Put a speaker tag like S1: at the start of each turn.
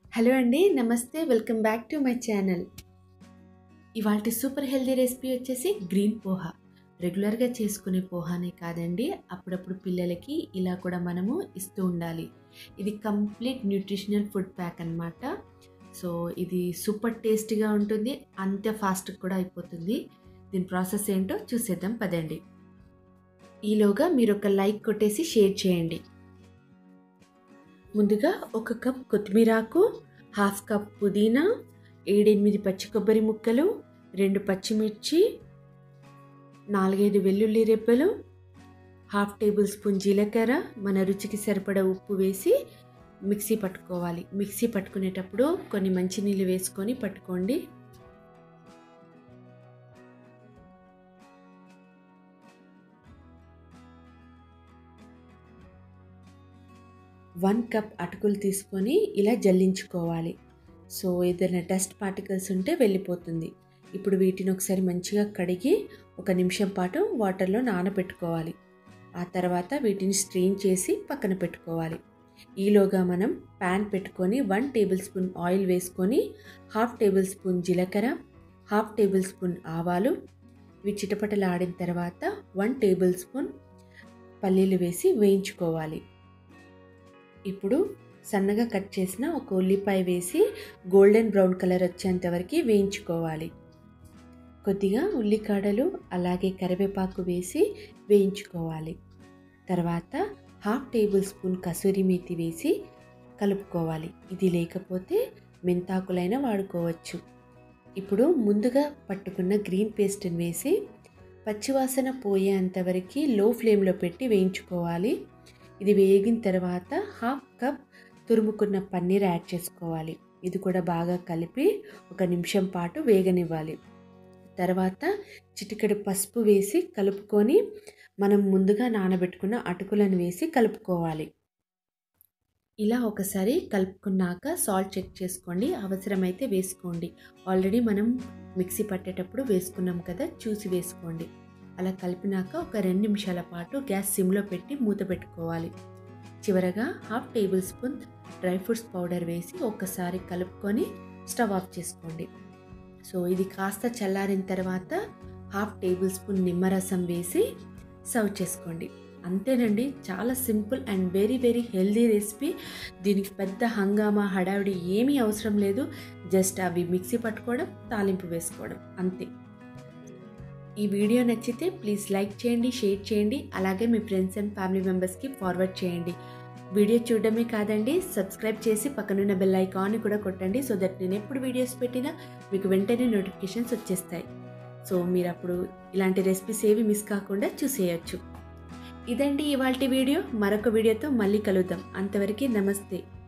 S1: hello అండి నమస్తే welcome back to my channel ఇవాళ సూపర్ హెల్దీ రెసిపీ వచ్చేసి గ్రీన్ పోహా రెగ్యులర్గా చేసుకునే పోహానే కాదండి అప్పుడప్పుడు పిల్లలకి ఇలా కూడా మనము ఇస్తూ ఉండాలి ఇది కంప్లీట్ న్యూట్రిషనల్ ఫుడ్ ప్యాక్ అన్నమాట సో ఇది సూపర్ టేస్టీగా ఉంటుంది అంత ఫాస్ట్గా కూడా అయిపోతుంది దీని ప్రాసెస్ ఏంటో చూసేద్దాం పదండి ఈలోగా మీరు ఒక లైక్ కొట్టేసి షేర్ చేయండి ముందుగా ఒక కప్ కొత్తిమీరాకు హాఫ్ కప్ పుదీనా ఏడెనిమిది పచ్చి కొబ్బరి ముక్కలు రెండు పచ్చిమిర్చి నాలుగైదు వెల్లుల్లి రెబ్బలు హాఫ్ టేబుల్ స్పూన్ జీలకర్ర మన రుచికి సరిపడా ఉప్పు వేసి మిక్సీ పట్టుకోవాలి మిక్సీ పట్టుకునేటప్పుడు కొన్ని మంచినీళ్ళు వేసుకొని పట్టుకోండి వన్ కప్ అటుకులు తీసుకొని ఇలా జల్లించుకోవాలి సో ఏదైనా డస్ట్ పార్టికల్స్ ఉంటే వెళ్ళిపోతుంది ఇప్పుడు వీటిని ఒకసారి మంచిగా కడిగి ఒక నిమిషం పాటు వాటర్లో నానబెట్టుకోవాలి ఆ తర్వాత వీటిని స్ట్రెయిన్ చేసి పక్కన పెట్టుకోవాలి ఈలోగా మనం ప్యాన్ పెట్టుకొని వన్ టేబుల్ స్పూన్ ఆయిల్ వేసుకొని హాఫ్ టేబుల్ స్పూన్ జీలకర్ర హాఫ్ టేబుల్ స్పూన్ ఆవాలు ఇవి చిటపటలాడిన తర్వాత వన్ టేబుల్ స్పూన్ పల్లీలు వేసి వేయించుకోవాలి ఇప్పుడు సన్నగా కట్ చేసిన ఒక ఉల్లిపాయ వేసి గోల్డెన్ బ్రౌన్ కలర్ వచ్చేంత వరకు వేయించుకోవాలి కొద్దిగా ఉల్లికాడలు అలాగే కరివేపాకు వేసి వేయించుకోవాలి తర్వాత half tablespoon kasuri methi వేసి కలుపుకోవాలి ఇది లేకపోతే మెంతాకులైనా వాడుకోవచ్చు ఇప్పుడు ముందుగా పట్టుకున్న గ్రీన్ పేస్ట్ని వేసి పచ్చివాసన పోయేంతవరకు లో ఫ్లేమ్లో పెట్టి వేయించుకోవాలి ఇది వేగిన తర్వాత హాఫ్ కప్ తురుముకున్న పన్నీర్ యాడ్ చేసుకోవాలి ఇది కూడా బాగా కలిపి ఒక నిమిషం పాటు వేగనివ్వాలి తర్వాత చిటికెడు పసుపు వేసి కలుపుకొని మనం ముందుగా నానబెట్టుకున్న అటుకులను వేసి కలుపుకోవాలి ఇలా ఒకసారి కలుపుకున్నాక సాల్ట్ చెక్ చేసుకోండి అవసరమైతే వేసుకోండి ఆల్రెడీ మనం మిక్సీ పట్టేటప్పుడు వేసుకున్నాం కదా చూసి వేసుకోండి అలా కలిపినాక ఒక రెండు నిమిషాల పాటు గ్యాస్ సిమ్లో పెట్టి మూత పెట్టుకోవాలి చివరగా half tablespoon dry fruits powder వేసి ఒక్కసారి కలుపుకొని స్టవ్ ఆఫ్ చేసుకోండి సో ఇది కాస్త చల్లారిన తర్వాత హాఫ్ టేబుల్ స్పూన్ నిమ్మరసం వేసి సర్వ్ చేసుకోండి అంతేనండి చాలా simple and very very healthy recipe దీనికి పెద్ద హంగామా హడావిడి ఏమీ అవసరం లేదు జస్ట్ అవి మిక్సీ పట్టుకోవడం తాలింపు వేసుకోవడం అంతే ఈ వీడియో నచ్చితే ప్లీజ్ లైక్ చేయండి షేర్ చేయండి అలాగే మీ ఫ్రెండ్స్ అండ్ ఫ్యామిలీ మెంబర్స్కి ఫార్వర్డ్ చేయండి వీడియో చూడడమే కాదండి సబ్స్క్రైబ్ చేసి పక్కనున్న బెల్ ఐకాన్ని కూడా కొట్టండి సో దట్ నేను ఎప్పుడు వీడియోస్ పెట్టినా మీకు వెంటనే నోటిఫికేషన్స్ వచ్చేస్తాయి సో మీరు అప్పుడు ఇలాంటి రెసిపీస్ ఏవి మిస్ కాకుండా చూసేయచ్చు ఇదండి ఇవాళ వీడియో మరొక వీడియోతో మళ్ళీ కలుద్దాం అంతవరకు నమస్తే